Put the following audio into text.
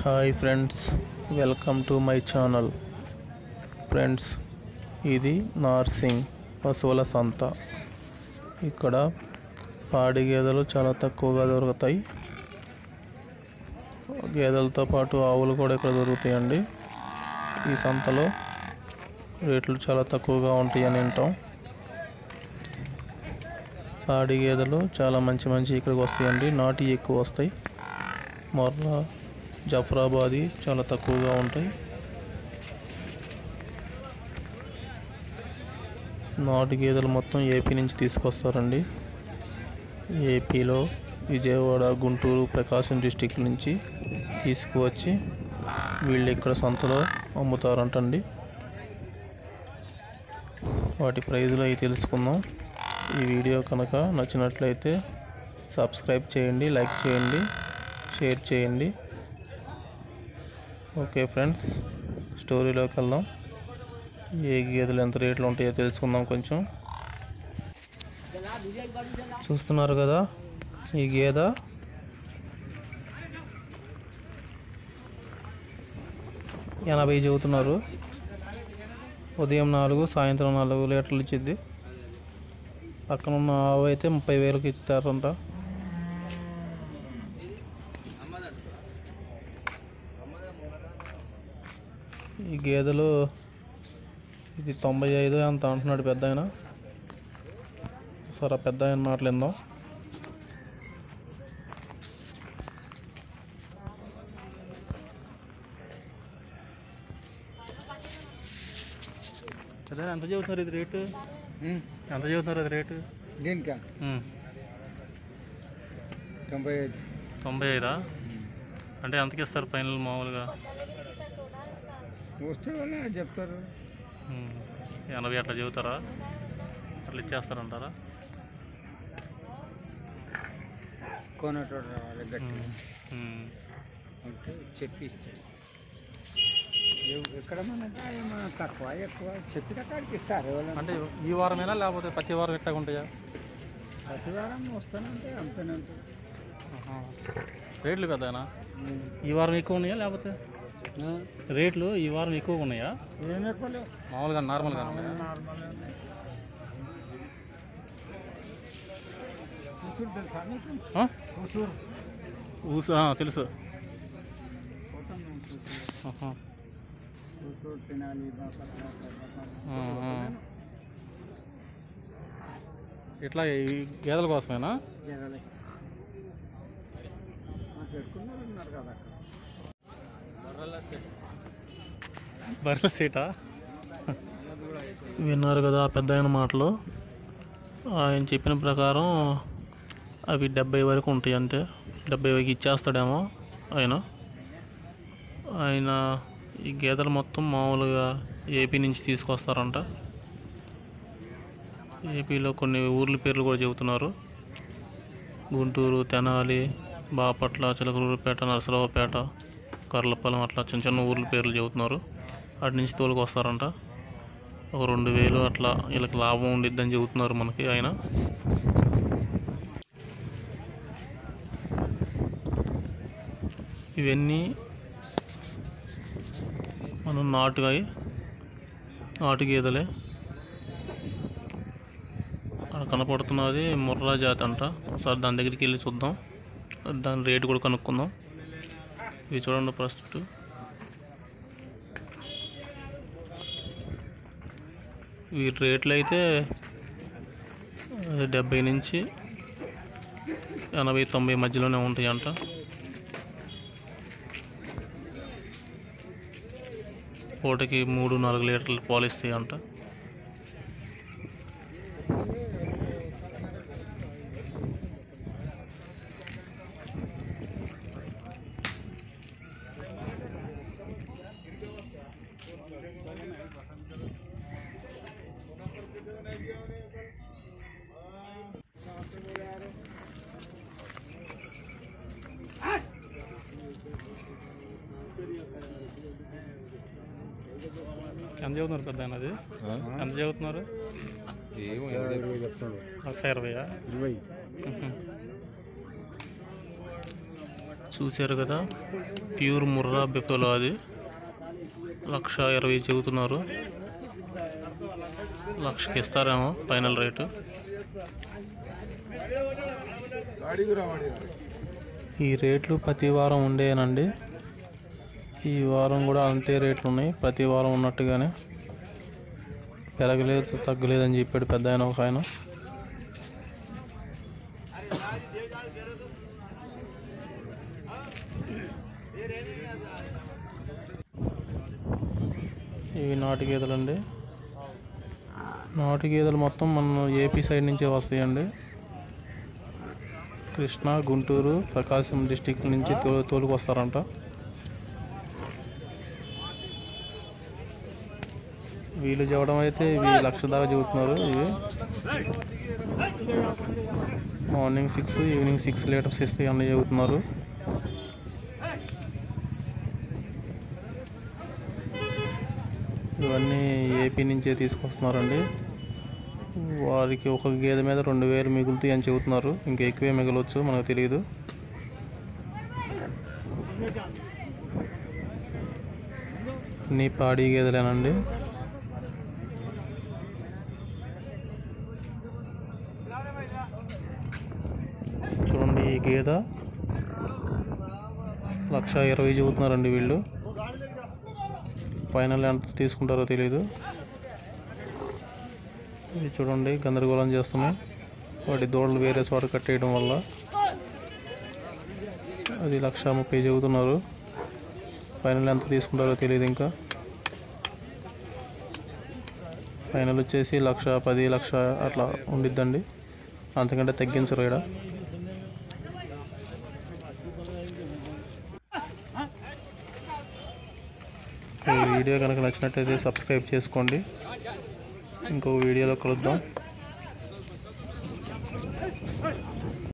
Hi friends welcome to my channel friends ఇది నార్సింగ్ పశువుల సంత ఇక్కడ పాడి గేదెలు చాలా తక్కువగా దొరుకుతాయి గేదెలతో పాటు ఆవులు కూడా ఇక్కడ దొరుకుతాయండి ఈ సంతలో రేట్లు చాలా తక్కువగా ఉంటాయని వింటాం పాడి గేదెలు చాలా మంచి మంచి ఇక్కడికి వస్తాయండి నాటి ఎక్కువ వస్తాయి మొర్ర జఫ్రాబాది చాలా తక్కువగా ఉంటాయి నాటు గేదెలు మొత్తం ఏపీ నుంచి తీసుకొస్తారండి ఏపీలో విజయవాడ గుంటూరు ప్రకాశం డిస్టిక్ నుంచి తీసుకువచ్చి వీళ్ళు ఇక్కడ సంతలో అమ్ముతారంటండి వాటి ప్రైజులు అవి తెలుసుకుందాం ఈ వీడియో కనుక నచ్చినట్లయితే సబ్స్క్రైబ్ చేయండి లైక్ చేయండి షేర్ చేయండి ఓకే ఫ్రెండ్స్ స్టోరీలోకి వెళ్దాం ఏ గేదెలు ఎంత రేట్లు ఉంటాయో తెలుసుకుందాం కొంచెం చూస్తున్నారు కదా ఈ గేదె ఎనభై చెబుతున్నారు ఉదయం నాలుగు సాయంత్రం నాలుగు లీటర్లు ఇచ్చిద్ది పక్కన ఉన్న ఆవు అయితే ముప్పై వేలకు ఇస్తారంట ఈ గేదెలు ఇది తొంభై ఐదు అంత అంటున్నాడు పెద్ద ఆయన సరే పెద్ద ఆయన మాట్లాడిందాం పెద్ద ఎంత చెబుతున్నారు ఇది రేటు ఎంత చెబుతున్నారు అది రేటు దీనికా ఉమ్. తొంభై ఐదు తొంభై ఐదా అంటే ఎంతకి ఇస్తారు ఫైనల్ మామూలుగా వస్తువులనే చెప్తారు ఉమ్. ఎనభై అట్లా చెబుతారా అట్లా ఇచ్చేస్తారంటారా కొనేటోడు రావాలి గట్టి ఉమ్. ఉమ్. అంటే చెప్పి ఇస్తారు ఎవ్- ఎక్కడ మనకి ఏమైనా తక్కువ ఎక్కువ చెప్పిన కాడికి ఇస్తారు ఎవరైనా అంటే ఈ వారమేనా లేకపోతే ప్రతి వారం ఎట్లా ఉంటాయా ప్రతి వారం వస్తానంటే అంతనే ఉంటుంది ఆహా. రేట్లు పెద్దనా ఈ వారం ఎక్కువ ఉన్నాయా లేకపోతే ఆ? రేట్లు ఈ వారం ఎక్కువగా ఉన్నాయా ఏం ఎక్కువ లేవు మామూలుగా నార్మల్గా ఉన్నాయా నార్మల్ కూర్చుని తెలుసా నీకు ఆ? కూర్చోరు ఊసు ఆ, తెలుసు పోతాం మేము కూర్చోరు ఆహా. కూర్చోరు తినాలి బాగా ఆ, ఆ. ఇట్లా ఈ గేదెల కోసమేనా జరగలే మాకు పెట్టుకున్నారు ఉన్నారు కదా అక్కడ బర్రెల సీటా విన్నారు కదా ఆ పెద్ద ఆయన మాటలు ఆయన చెప్పిన ప్రకారం అవి డెబ్బై వరకు ఉంటాయి అంతే డెబ్బై వరకు ఇచ్చేస్తాడేమో ఆయన ఆయన ఈ గేదెలు మొత్తం మామూలుగా ఏపీ నుంచి తీసుకొస్తారంట ఏపీలో కొన్ని ఊర్ల పేర్లు కూడా చెబుతున్నారు గుంటూరు తెనాలి బాపట్ల చిలకలూరుపేట నరసరావుపేట కర్లపాలెం అట్లా చిన్న చిన్న ఊర్ల పేర్లు చెబుతున్నారు అటు నుంచి తోలుకు వస్తారంట ఒక రెండు వేలు అట్లా వీళ్ళకి లాభం ఉండిద్దని చెబుతున్నారు మనకి ఆయన ఇవన్నీ మనం నాటుగా నాటు గేదెలే అక్కడ కనపడుతున్నది ముర్రా జాతి అంట ఒకసారి దాని దగ్గరికి వెళ్ళి చూద్దాం దాని రేటు కూడా కనుక్కుందాం ఇవి చూడండి ప్రస్తుతం వీటి రేట్లు అయితే అది డెబ్బై నుంచి ఎనభై తొంభై మధ్యలోనే ఉంటాయంట పూటకి మూడు నాలుగు లీటర్లు పాలు ఇస్తాయి అంట ఎంత చదువుతున్నారు పెద్ద ఆయన అది ఎంత చదువుతున్నారు ఇరవై చెప్తాడు లక్ష ఇరవైయా ఇరవై ఉహు. చూశారు కదా ప్యూర్ ముర్రా బెఫలో అది లక్ష ఇరవై చెబుతున్నారు లక్షకి ఇస్తారేమో ఫైనల్ రేటు ఈ రేట్లు ప్రతి వారం ఉండేనండి ఈ వారం కూడా అంతే రేట్లు ఉన్నాయి ప్రతి వారం ఉన్నట్టుగానే పెరగలేదు తగ్గలేదని చెప్పాడు పెద్ద ఆయన ఒక ఆయన ఇవి నాటు గేదెలండి నాటు గేదెలు మొత్తం మన ఏపీ సైడ్ నుంచే వస్తాయండి కృష్ణా గుంటూరు ప్రకాశం డిస్టిక్ నుంచి తో తోలుకొస్తారంట వీళ్ళు చెప్పడం అయితే ఇవి లక్ష దాకా చెబుతున్నారు ఇవి morning six evening six litres ఇస్తాయి అన్నీ చెబుతున్నారు ఇవన్నీ ఏపీ నుంచే తీసుకొస్తున్నారండి వారికి ఒక గేదె మీద రెండు వేలు మిగులుతాయి అని చెబుతున్నారు ఇంకా ఎక్కువే మిగలవచ్చు మనకు తెలియదు అన్నీ పాడి గేదెలేనండి చూడండి ఈ గేదె లక్ష ఇరవై చెబుతున్నారండి వీళ్ళు ఫైనల్ ఎంత తీసుకుంటారో తెలియదు ఇది చూడండి గందరగోళం చేస్తున్నాయి వాటి దూడలు వేరే చోట కట్టేయడం వల్ల అది లక్ష ముప్పై చెబుతున్నారు ఫైనల్ ఎంత తీసుకుంటారో తెలియదు ఇంకా ఫైనల్ వచ్చేసి లక్ష పది లక్ష అట్లా ఉండిద్దండి అంతకంటే తగ్గించరు ఇక్కడ ఈ వీడియో కనుక నచ్చినట్టయితే సబ్స్క్రైబ్ చేసుకోండి ఇంకో వీడియోలో కలుద్దాం